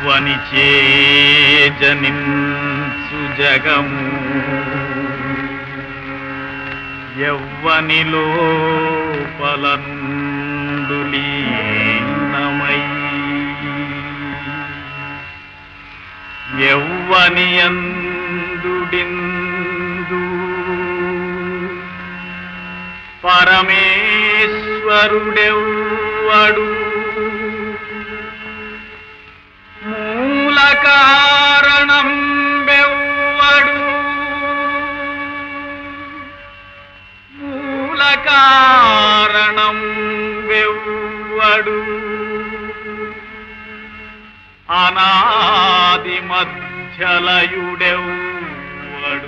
ఎవ్వని చేజనించు జగము ఎవ్వని లోపల నుండు లీనమై ఎవ్వని అందుడిందు పరమేశ్వరుడెవ్వడు మూల కారణం బెవ్వడు మూల కారణం బెవ్వడు అనాది మధ్యలయుడెవ్వడు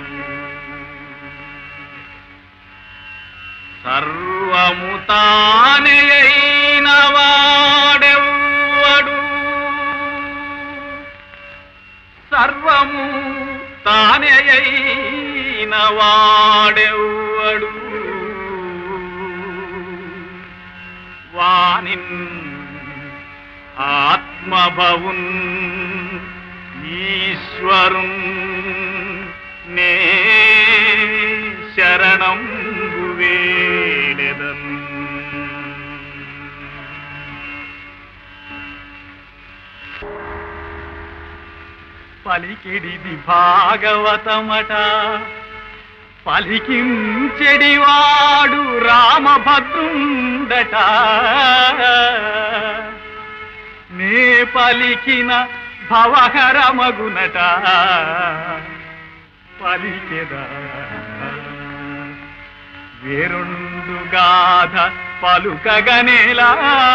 సర్వము తానెయైన వాడెవ్వడు సర్వము తానెయైన వాడెవ్వడు వానిన్ ఆత్మభవున్ ఈశ్వరున్ నే శరణం వేడెదన్ పలికిడిది భాగవతమట పలికించెడివాడు రామభద్రుండట నే పలికిన భవహరమగునట పలికెదా వేరుండు గాథ పలుకగనేలా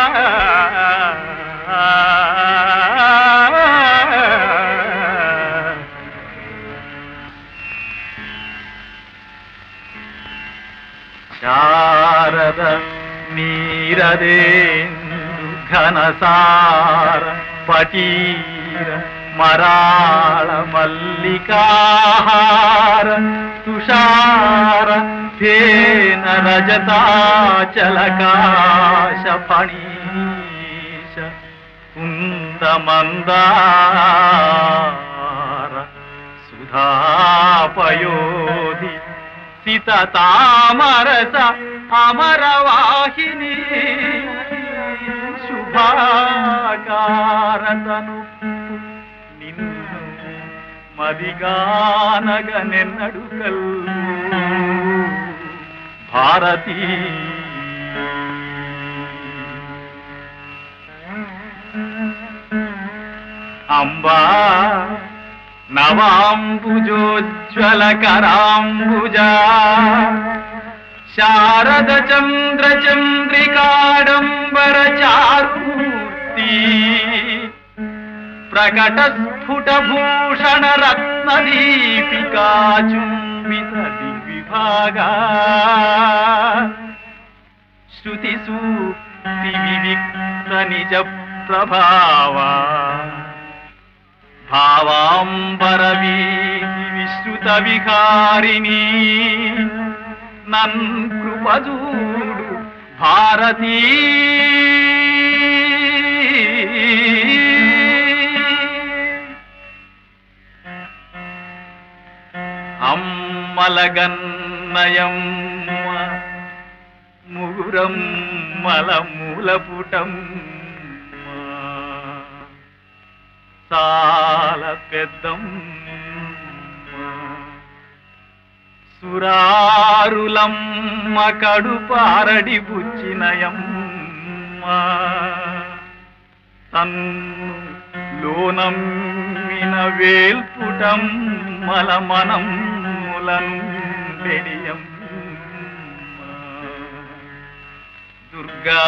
శారద నీరదేందు ఘనసార పటీర మరాళ మల్లికాహార తుషార ఫేన రజతాచలకాశ ఫణీశ కుందమందార సుధాపయోధి సిత తామరస అమరవాహిని శుభాకారతను నిన్ను మదిగానగ నెన్నడు భారతీ అంబా నవాంబుజోజ్వల కరాంబుజా శారద చంద్ర చంద్రికాడంబర చారుమూర్తి ప్రకట స్ఫుట భూషణ రత్న దీపికా చుంబిత దిగ్విభాగా శృతి సూక్తి వివిక్త నిజ ప్రభావా భావాంబర వీధి విశ్రుత విహారిణి నన్ కృపజూడు భారతీ అమ్మలగన్నయమ్మ ముగురమ్మల మూలపుటం చాలా పెద్దం సురారులమ్మ కడుపారడి బుచ్చినయమ్మ తన్ను లోనమ్మిన వేల్పుటం మల మనం ములనుండెడియం దుర్గా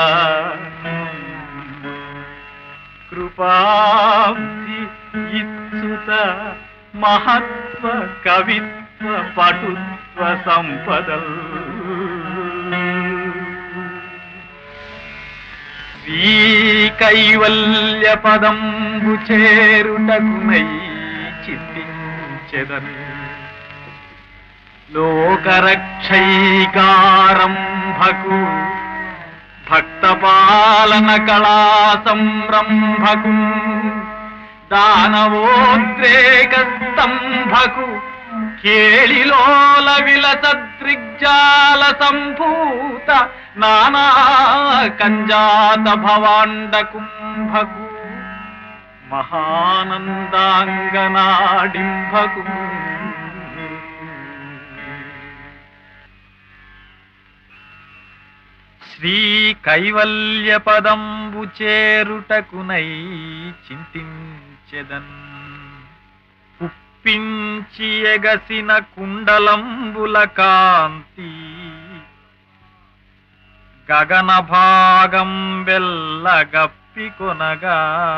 కృపాబ్ధి ఇచ్చుత మహత్వ కవిత్వ పటుత్వ సంపదల్ శ్రీ కైవల్య పదంబు చేరుటకునై చింతించెదన్ లోకరక్షైకారంభకు భక్తపాలన కళా సంరంభకు దానవోద్రేక స్తంభకు కేళిలోల విలసదృగ్జాల సంభూత నానా కంజాత భవాండ కుంభకు మహానందాంగనాడింభకు శ్రీ కైవల్య పదంబు చేరుటకునై చింతించెదన్ ఉప్పించి ఎగసిన కుండలంబుల కాంతి గగన భాగం వెల్లగప్పి కొనగా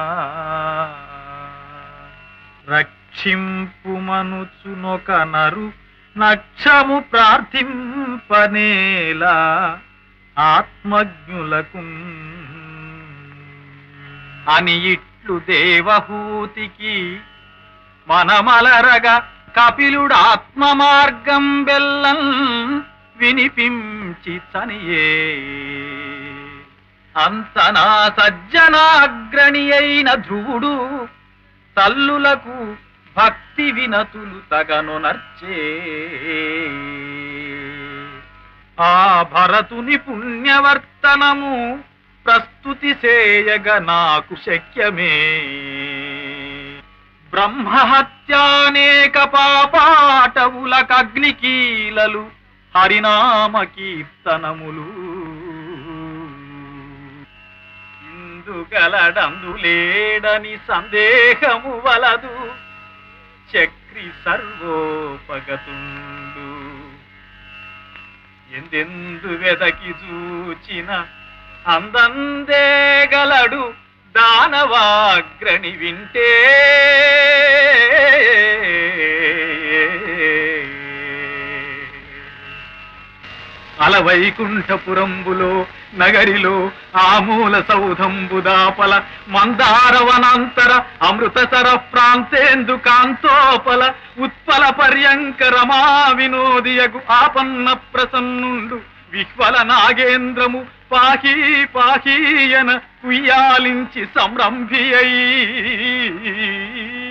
రక్షింపు మనుచునొక నరు నక్షము ప్రార్థింపనేలా ఆత్మజ్ఞులకు అని ఇట్లు దేవహూతికి మనమలరగా కపిలుడు ఆత్మ మార్గం బెల్లం వినిపించి తనియే అంతనా సజ్జనాగ్రణి అయిన ధ్రువుడు తల్లులకు భక్తి వినతులు తగను నర్చే ఆ భరతుని పుణ్యవర్తనము ప్రస్తుతి చేయగ నాకు శక్యమే బ్రహ్మహత్యానేక పాపాటవులకగ్నికీలలు హరినామ కీర్తనములు ఇందుగలడందులేడని సందేహము వలదు చక్రి సర్వోపగతుండు ఎందెందు వెదకి చూచిన అందందేగలడు దానవాగ్రణి వింటే అలవైకుంఠపురంబులో నగరిలో ఆమూల సౌధంబుదాపల మందారవనాంతర అమృతసర ప్రాంతేందు కాంతోపల ఉత్పల పర్యంకరమా వినోదియగు ఆపన్న ప్రసన్నుండు విహ్వల నాగేంద్రము పాహీ పాహీయన ఉయ్యాలించి సంరంభి అయి